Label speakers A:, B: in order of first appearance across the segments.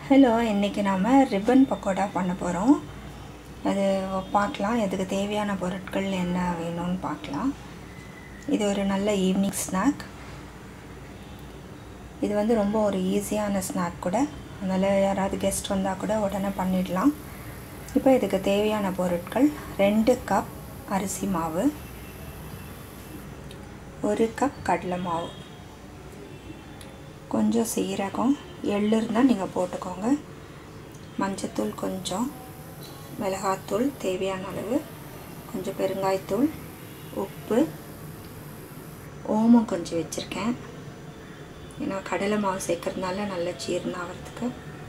A: hello இன்றைக்கி நாம் ribbon pakoda பண்ண போகிறோம் அது பார்க்கலாம் இதுக்கு தேவையான பொருட்கள் என்ன வேணும்னு பார்க்கலாம் இது ஒரு நல்ல ஈவினிங் ஸ்நாக் இது வந்து ரொம்ப ஒரு ஈஸியான ஸ்நாக் கூட அதனால் யாராவது கெஸ்ட் வந்தால் கூட உடனே பண்ணிடலாம் இப்போ இதுக்கு தேவையான பொருட்கள் ரெண்டு கப் அரிசி மாவு ஒரு கப் கடலை மாவு கொஞ்சம் சீரகம் எள்ளு இருந்தால் நீங்கள் போட்டுக்கோங்க மஞ்சத்தூள் கொஞ்சம் மிளகாத்தூள் தேவையான அளவு கொஞ்சம் பெருங்காயத்தூள் உப்பு ஓமம் கொஞ்சம் வச்சுருக்கேன் ஏன்னா கடலை மாவு சேர்க்கறதுனால நல்ல ஜீரணம் ஆகிறதுக்கு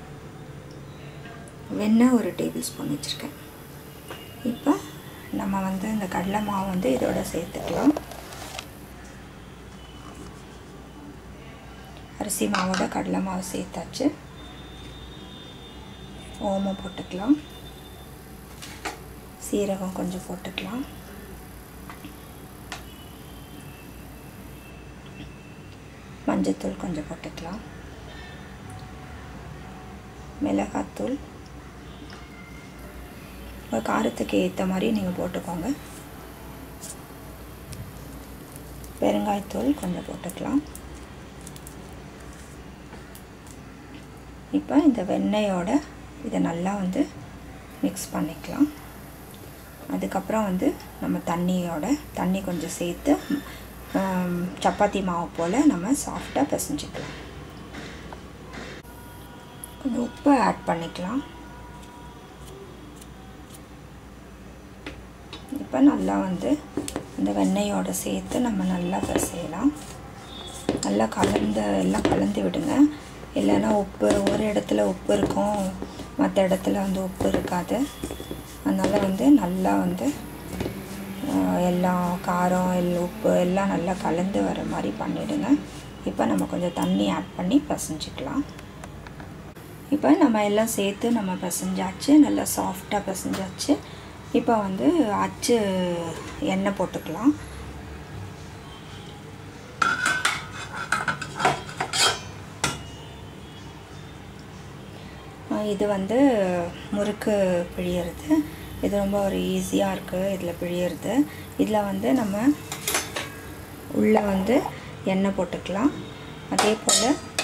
A: வெண்ணெய் ஒரு டேபிள் ஸ்பூன் வச்சுருக்கேன் இப்போ நம்ம வந்து இந்த கடலை மாவு வந்து இதோட சேர்த்துக்கலாம் அரிசி மாவோட கடலை மாவு சேர்த்தாச்சு ஓமம் போட்டுக்கலாம் சீரகம் கொஞ்சம் போட்டுக்கலாம் மஞ்சத்தூள் கொஞ்சம் போட்டுக்கலாம் மிளகாத்தூள் உங்கள் காரத்துக்கு ஏற்ற மாதிரி நீங்கள் போட்டுக்கோங்க பெருங்காயத்தூள் கொஞ்சம் போட்டுக்கலாம் இப்போ இந்த வெண்ணெயோட இதை நல்லா வந்து மிக்ஸ் பண்ணிக்கலாம் அதுக்கப்புறம் வந்து நம்ம தண்ணியோட தண்ணி கொஞ்சம் சேர்த்து சப்பாத்தி மாவு போல் நம்ம சாஃப்டாக பிசைஞ்சிக்கலாம் கொஞ்சம் உப்பு ஆட் பண்ணிக்கலாம் இப்போ நல்லா வந்து இந்த வெண்ணெயோடு சேர்த்து நம்ம நல்லா பிசையலாம் நல்லா கலந்து எல்லாம் கலந்து விடுங்க இல்லைன்னா உப்பு ஒரு இடத்துல உப்பு இருக்கும் மற்ற இடத்துல வந்து உப்பு இருக்காது அதனால் வந்து நல்லா வந்து எல்லாம் காரம் எல் உப்பு எல்லாம் நல்லா கலந்து வர மாதிரி பண்ணிவிடுங்க இப்போ நம்ம கொஞ்சம் தண்ணி ஆட் பண்ணி பசைஞ்சிக்கலாம் இப்போ நம்ம எல்லாம் சேர்த்து நம்ம பசைஞ்சாச்சு நல்லா சாஃப்டாக பசைஞ்சாச்சு இப்போ வந்து அச்சு எண்ணெய் போட்டுக்கலாம் இது வந்து முறுக்கு பிழியறது இது ரொம்ப ஒரு ஈஸியாக இருக்குது இதில் பிழியறது இதில் வந்து நம்ம உள்ளே வந்து எண்ணெய் போட்டுக்கலாம் அதே போல்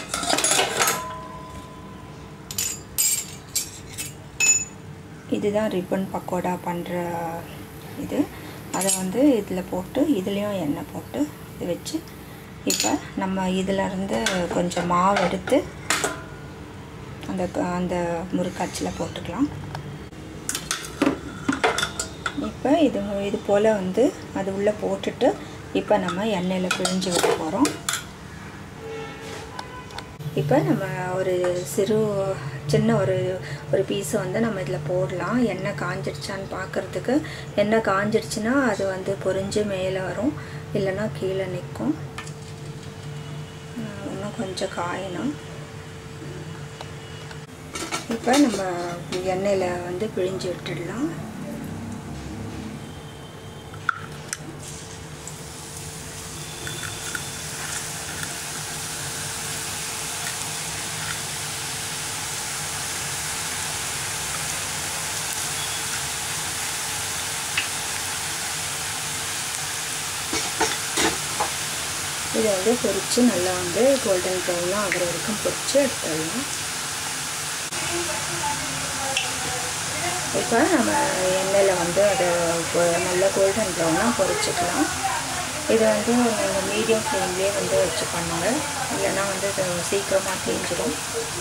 A: இதுதான் ரிப்பன் பக்கோடா பண்ணுற இது அதை வந்து இதில் போட்டு இதுலேயும் எண்ணெய் போட்டு இது வச்சு இப்போ நம்ம இதிலருந்து கொஞ்சம் மாவு எடுத்து அந்த அந்த முறுக்காச்சில் போட்டுக்கலாம் இப்போ இது இது போல் வந்து அது உள்ளே போட்டுட்டு இப்போ நம்ம எண்ணெயில் பிழிஞ்சு விட போகிறோம் இப்போ நம்ம ஒரு சிறு சின்ன ஒரு ஒரு பீஸை வந்து நம்ம இதில் போடலாம் எண்ணெய் காஞ்சிடுச்சான்னு பார்க்குறதுக்கு எண்ணெய் காஞ்சிடுச்சுன்னா அது வந்து பொறிஞ்சு மேலே வரும் இல்லைன்னா கீழே நிற்கும் இன்னும் கொஞ்சம் காயணும் இப்போ நம்ம எண்ணெயில் வந்து பிழிஞ்சு விட்டுடலாம் இதை வந்து பொரித்து நல்லா வந்து கோல்டன் ப்ரௌனாக ஆகிற வரைக்கும் பொரித்து எடுத்துடலாம் இப்போ நம்ம எண்ணெயில் வந்து அதை நல்லா கோல்டன் ப்ரௌனாக பொரிச்சிக்கலாம் இது வந்து நீங்கள் மீடியம் ஃப்ளேம்லேயே வந்து வச்சு பண்ணுங்கள் இல்லைன்னா வந்து இது சீக்கிரமாக தேஞ்சிடும்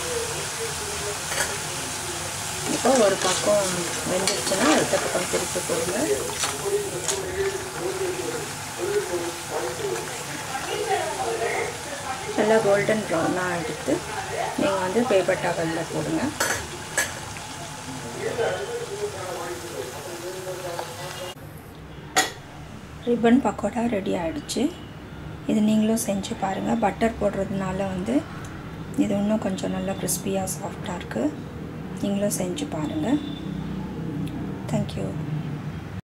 A: இப்போ ஒரு பக்கம் வெந்துருச்சுன்னா அடுத்த பக்கம் திருப்பி போடுங்க நல்லா கோல்டன் ப்ரௌனாக எடுத்து நீங்கள் வந்து பேப்பர் டவலில் போடுங்க ரிப்பன் பக்கோடா ரெடி ஆகிடுச்சு இது நீங்களும் செஞ்சு பாருங்கள் பட்டர் போடுறதுனால வந்து இது இன்னும் கொஞ்சம் நல்லா கிறிஸ்பியாக சாஃப்டாக இருக்குது நீங்களும் செஞ்சு பாருங்கள் தேங்க்யூ